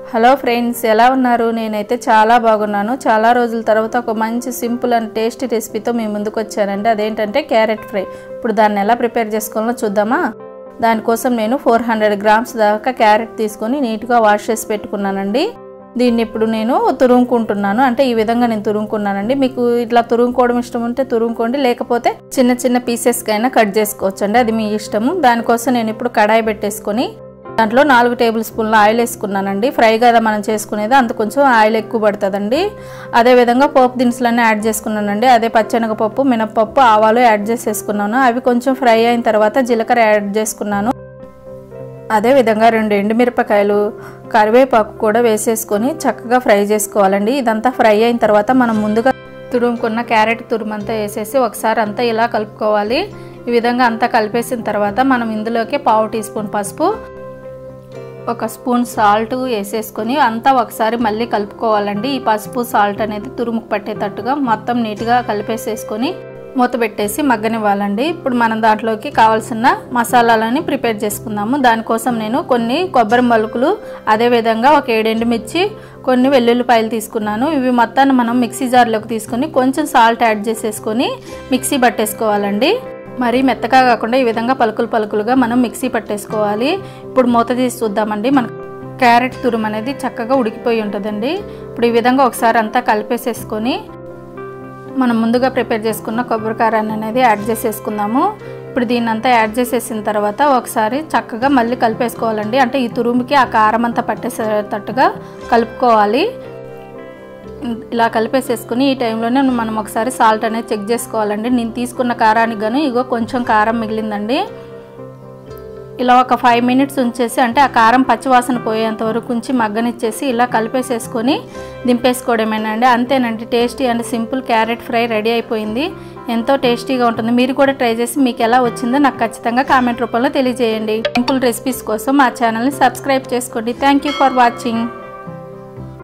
hello friends ఎలా ఉన్నారు నేనైతే చాలా బాగున్నాను చాలా రోజుల తర్వాత ఒక మంచి సింపుల్ అండ్ టేస్టీ రెసిపీతో మీ ముందుకు వచ్చానండి అదేంటంటే క్యారెట్ ఫ్రై ఇప్పుడు దాన్ని ఎలా ప్రిపేర్ చేసుకోవాలో చూద్దామా దానికోసం నేను ఫోర్ హండ్రెడ్ గ్రామ్స్ దాకా క్యారెట్ తీసుకొని నీట్గా వాష్ చేసి పెట్టుకున్నానండి దీన్ని ఇప్పుడు నేను తురుముకుంటున్నాను అంటే ఈ విధంగా నేను తురుముకున్నానండి మీకు ఇట్లా తురుముకోవడం ఇష్టం ఉంటే తురుముకోండి లేకపోతే చిన్న చిన్న పీసెస్కైనా కట్ చేసుకోవచ్చు అండి అది మీ ఇష్టము దానికోసం నేను ఇప్పుడు కడాయి పెట్టేసుకొని దాంట్లో నాలుగు టేబుల్ స్పూన్ల ఆయిల్ వేసుకున్నానండి ఫ్రై కదా మనం చేసుకునేది అంత కొంచెం ఆయిల్ ఎక్కువ పడుతుందండి అదేవిధంగా పోపు దినుసులన్నీ యాడ్ చేసుకున్నానండి అదే పచ్చెనగపప్పు మినప్పప్పు ఆవాలు యాడ్ చేసేసుకున్నాను అవి కొంచెం ఫ్రై అయిన తర్వాత జీలకర్ర యాడ్ చేసుకున్నాను అదేవిధంగా రెండు ఎండుమిరపకాయలు కరివేపాకు కూడా వేసేసుకొని చక్కగా ఫ్రై చేసుకోవాలండి ఇదంతా ఫ్రై అయిన తర్వాత మనం ముందుగా తురుముకున్న క్యారెట్ తురుమంతా వేసేసి ఒకసారి అంతా ఇలా కలుపుకోవాలి ఈ విధంగా అంతా కలిపేసిన తర్వాత మనం ఇందులోకి పావు టీ స్పూన్ పసుపు ఒక స్పూన్ సాల్ట్ వేసేసుకొని అంతా ఒకసారి మళ్ళీ కలుపుకోవాలండి ఈ పసుపు సాల్ట్ అనేది తురుముకు పట్టేటట్టుగా మొత్తం నీట్గా కలిపేసేసుకొని మూత పెట్టేసి మగ్గనివ్వాలండి ఇప్పుడు మనం దాంట్లోకి కావాల్సిన మసాలాలని ప్రిపేర్ చేసుకుందాము దానికోసం నేను కొన్ని కొబ్బరి మలుకులు అదేవిధంగా ఒక ఏడెండు మిర్చి కొన్ని వెల్లుల్లిపాయలు తీసుకున్నాను ఇవి మొత్తాన్ని మనం మిక్సీ జార్లోకి తీసుకొని కొంచెం సాల్ట్ యాడ్ చేసేసుకొని మిక్సీ పట్టేసుకోవాలండి మరీ మెత్తగా కాకుండా ఈ విధంగా పలుకులు పలుకులుగా మనం మిక్సీ పట్టేసుకోవాలి ఇప్పుడు మూత తీసి చూద్దామండి మన క్యారెట్ తురుము అనేది చక్కగా ఉడికిపోయి ఉంటుందండి ఇప్పుడు ఈ విధంగా ఒకసారి అంతా కలిపేసేసుకొని మనం ముందుగా ప్రిపేర్ చేసుకున్న కొబ్బరికారాన్ని అనేది యాడ్ చేసేసుకుందాము ఇప్పుడు దీన్ని అంతా యాడ్ చేసేసిన తర్వాత ఒకసారి చక్కగా మళ్ళీ కలిపేసుకోవాలండి అంటే ఈ తురుముకి ఆ కారం అంతా పట్టేసేటట్టుగా కలుపుకోవాలి ఇలా కలిపేసేసుకుని ఈ టైంలోనే మనం ఒకసారి సాల్ట్ అనేది చెక్ చేసుకోవాలండి నేను తీసుకున్న కారానికి గాను ఇగో కొంచెం కారం మిగిలిందండి ఇలా ఒక ఫైవ్ మినిట్స్ ఉంచేసి అంటే ఆ కారం పచ్చివాసన పోయేంత వరకు ఉంచి మగ్గనిచ్చేసి ఇలా కలిపేసేసుకొని దింపేసుకోవడమేనండి అంతేనండి tasty and simple carrot fry ready అయిపోయింది ఎంతో టేస్టీగా ఉంటుంది మీరు కూడా ట్రై చేసి మీకు ఎలా వచ్చిందో నాకు ఖచ్చితంగా కామెంట్ రూపంలో తెలియజేయండి సింపుల్ రెసిపీస్ కోసం మా ఛానల్ని సబ్స్క్రైబ్ చేసుకోండి థ్యాంక్ ఫర్ వాచింగ్